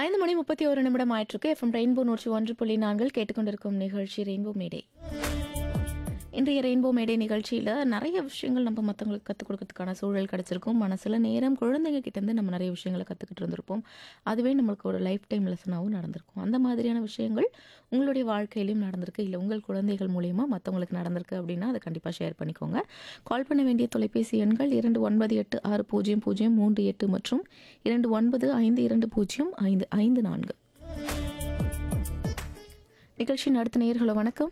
ஐந்து மணி முப்பத்தி ஒரு நிமிடம் ஆயிட்டிருக்கு எஃப்எம் ரெயின்போ நூற்றி ஒன்று புள்ளி நான்கில் கேட்டுக்கொண்டிருக்கும் நிகழ்ச்சி ரெயின்போ மேடே இன்றைய ரெயின்போ மேடே நிகழ்ச்சியில் நிறைய விஷயங்கள் நம்ம மற்றவங்களுக்கு கற்றுக் கொடுக்கறதுக்கான சூழல் கிடச்சிருக்கும் மனசில் நேரம் குழந்தைங்க கிட்டேருந்து நம்ம நிறைய விஷயங்களை கற்றுக்கிட்டு இருந்திருப்போம் அதுவே நம்மளுக்கு ஒரு லைஃப் டைம் லெசனாகவும் நடந்திருக்கும் அந்த மாதிரியான விஷயங்கள் உங்களுடைய வாழ்க்கையிலையும் நடந்திருக்கு இல்லை உங்கள் குழந்தைகள் மூலியமாக மற்றவங்களுக்கு நடந்திருக்கு அப்படின்னா அதை கண்டிப்பாக ஷேர் பண்ணிக்கோங்க கால் பண்ண வேண்டிய தொலைபேசி எண்கள் இரண்டு ஒன்பது எட்டு ஆறு பூஜ்ஜியம் பூஜ்ஜியம் மூன்று எட்டு மற்றும் இரண்டு ஒன்பது ஐந்து இரண்டு பூஜ்ஜியம் ஐந்து ஐந்து நான்கு நிகழ்ச்சி நடத்த நேயர்களோ வணக்கம்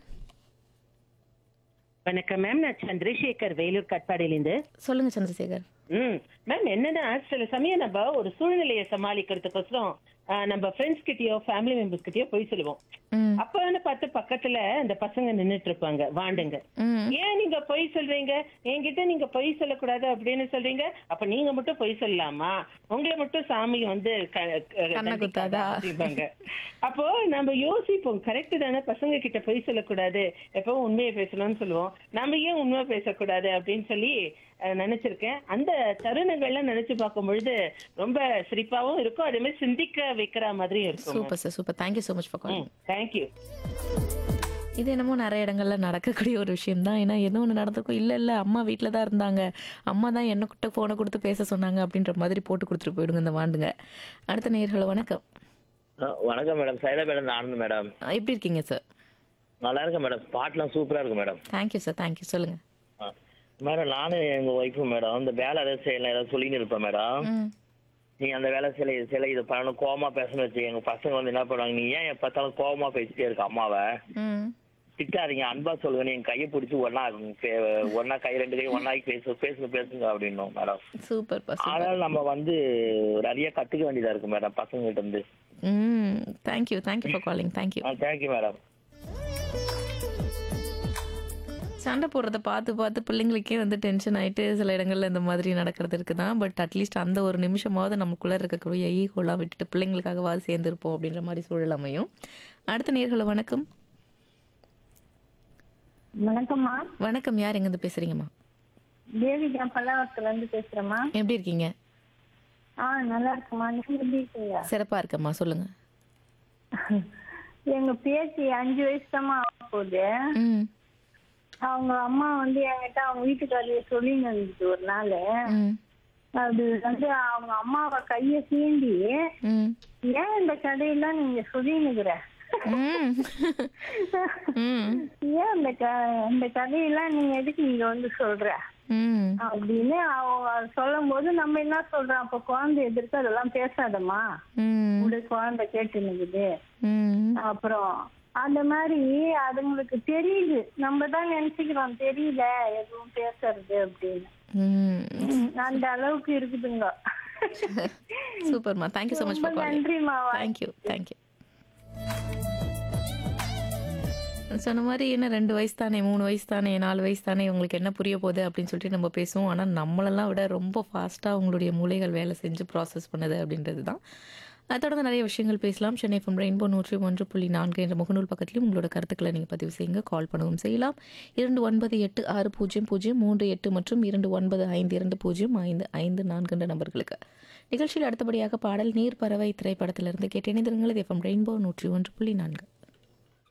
வணக்கம் மேம் நான் சந்திரசேகர் வேலூர் கட்பாடியிலிருந்து சொல்லுங்க சந்திரசேகர் ம் மேம் என்னன்னா சில சமயம் நம்ம ஒரு சூழ்நிலையை சமாளிக்கிறதுக்கோசரம் ஆஹ், நம்ம ஃப்ரெண்ட்ஸ் கிட்டயோ ஃபேமிலி மெம்பர்ஸ் கிட்டயோ போய் சொல்லுவோம் ம் அப்பன்னு பார்த்து பக்கத்துல இந்த பசங்க நின்னுட்டு இருப்பாங்க வாண்டுங்க ம் ஏன் நீங்க பொய் சொல்றீங்க என்கிட்ட நீங்க பொய் சொல்லக்கூடாது அப்படின்னு சொல்றீங்க அப்ப நீங்க மட்டும் பொய் சொல்லலாமா உங்களை மட்டும் சாமி வந்து க- க- கண்ணை குத்தாதா? அப்படிம்பாங்க. அப்போ நம்ம யோசிப்போம் கரெக்ட் தானே பசங்க கிட்ட பொய் சொல்லக்கூடாது எப்பவும் உண்மையை பேசணும்னு சொல்லுவோம் நம்ம ஏன் உண்மை பேசக்கூடாது அப்படின்னு சொல்லி அஹ், நினைச்சிருக்கேன் அந்த தருணங்கள்லாம் நினைச்சு பார்க்கும் பொழுது ரொம்ப சிரிப்பாவும் இருக்கும் அதே மாதிரி சிந்திக்க வைக்கிற மாதிரியும் இருக்கும் super sir super thank you so much for calling thank you இது என்னமோ நிறைய இடங்கள்ல நடக்கக்கூடிய ஒரு விஷயம் தான் ஏன்னா ஏதோ ஒன்று நடந்திருக்கும் இல்லை இல்லை அம்மா வீட்டில் தான் இருந்தாங்க அம்மா தான் என்ன கிட்ட ஃபோனை கொடுத்து பேச சொன்னாங்க அப்படின்ற மாதிரி போட்டு கொடுத்துட்டு போயிடுங்க இந்த வாண்டுங்க அடுத்த நேயர்களோ வணக்கம் ஆ, வணக்கம் madam Saila madam Anand madam அஹ் எப்படி இருக்கீங்க சார் நல்லா இருக்கேன் மேடம் பாட்டுலாம் சூப்பரா இருக்கு மேடம் தேங்க்யூ சார் தேங்க்யூ சொல்லுங்க ஆ. மேடம் நானும் எங்க ஒய்ஃபும் மேடம் இந்த வேலை ஏதாவது செய்யலாம் ஏதாவது சொல்லின்னு இருப்பேன் மேடம் ம் நீங்க அந்த வேலை சில சில இது பண்ணணும் கோவமா பேசணும்னு வச்சு எங்க பசங்க வந்து என்ன பண்ணுவாங்க நீ ஏன் எப்ப பார்த்தாலும் கோவமா பேசிட்டே இருக்க அம்மாவை ம் திட்டாதீங்க அன்பா சொல்லுங்க என் கையை பிடிச்சி ஒன்னா பே- ஒண்ணா கை ரெண்டு கை ஒன்னாக்கி பேசு பேசுங்க பேசுங்க அப்படின்னும் மேடம் சூப்பர் பா சூப்பர் ஆனால் நம்ம வந்து நிறைய கத்துக்க வேண்டியதா இருக்கு மேடம் பசங்க கிட்ட இருந்து ம் thank you thank you for calling thank you thank you madam சண்டை போடுறத பார்த்து பார்த்து பிள்ளைங்களுக்கே வந்து டென்ஷன் ஆயிட்டு சில இடங்கள்ல இந்த மாதிரி நடக்கிறது இருக்குதான் பட் அட்லீஸ்ட் அந்த ஒரு நிமிஷமாவது நமக்குள்ள இருக்கக்கூடிய ஈகோலாம் விட்டுட்டு பிள்ளைங்களுக்காகவாது சேர்ந்துருப்போம் அப்படின்ற மாதிரி சூழல் அமையும் அடுத்த நேர்களை வணக்கம் வணக்கம்மா வணக்கம் யார் எங்கேருந்து பேசுறீங்கம்மா தேவிகா பல்லாவரத்துல இருந்து பேசுறேம்மா எப்படி இருக்கீங்க ஆ நல்லா இருக்குமா நீங்க எப்படி இருக்கீங்க சிறப்பா இருக்கம்மா சொல்லுங்க எங்க பேத்தி அஞ்சு வயசு தாம்மா ஆக போகுது ம் அவங்க அம்மா வந்து என்கிட்ட அவங்க வீட்டுக்காரரைய சொல்லின்னு இருந்துச்சு ஒரு நாள் ம் அது வந்து அவங்க அம்மாவை கைய சீண்டி ம் ஏன் இந்த கதையெல்லாம் நீங்க சொல்லினுக்குற ம் ம் ஏன் இந்த க இந்த கதையெல்லாம் நீங்க எதுக்கு நீங்க வந்து சொல்ற ம் அப்படின்னு அவங்க சொல்லும் போது நம்ம என்ன சொல்றோம் அப்ப குழந்தை எதிர்த்து அதெல்லாம் பேசாதம்மா ம் உடைய குழந்தை கேட்டு நிக்குது ம் அப்புறம் அந்த மாதிரி அதுங்களுக்கு தெரியுது நம்ம தான் நினைச்சுக்கிறோம் தெரியல எதுவும் பேசுறது அப்படின்னு ம் ம், அந்த அளவுக்கு இருக்குதுங்க சூப்பர்மா தேங்க்யூ ஸோ மச் ரொம்ப ஃபார் காலிங் நன்றிமா தேங்க்யூ தேங்க்யூ சொன்ன மாதிரி என்ன ரெண்டு வயசு தானே மூணு வயசு தானே நாலு வயசு தானே உங்களுக்கு என்ன புரிய போகுது அப்படின்னு சொல்லிட்டு நம்ம பேசுவோம் ஆனால் நம்மளெல்லாம் விட ரொம்ப ஃபாஸ்ட்டாக உங்களுடைய மூளைகள் வேலை செஞ்சு ப்ராசஸ் பண்ணுது அப்படின்றது தான் அதை தொடர்ந்து நிறைய விஷயங்கள் பேசலாம் சென்னை ஃப்ரம் ரெயின்போ நூற்றி ஒன்று புள்ளி நான்கு என்ற முகநூல் பக்கத்துலையும் உங்களோட கருத்துக்களை நீங்கள் பதிவு செய்யுங்க கால் பண்ணவும் செய்யலாம் இரண்டு ஒன்பது எட்டு ஆறு பூஜ்ஜியம் பூஜ்ஜியம் மூன்று எட்டு மற்றும் இரண்டு ஒன்பது ஐந்து இரண்டு பூஜ்ஜியம் ஐந்து ஐந்து நான்கு என்ற நம்பர்களுக்கு நிகழ்ச்சியில் அடுத்தபடியாக பாடல் நீர் பறவை திரைப்படத்திலிருந்து கேட்டு இணைந்திருங்கள் எஃப்எம் ரெயின்போ நூற்றி ஒன்று புள்ளி நான்கு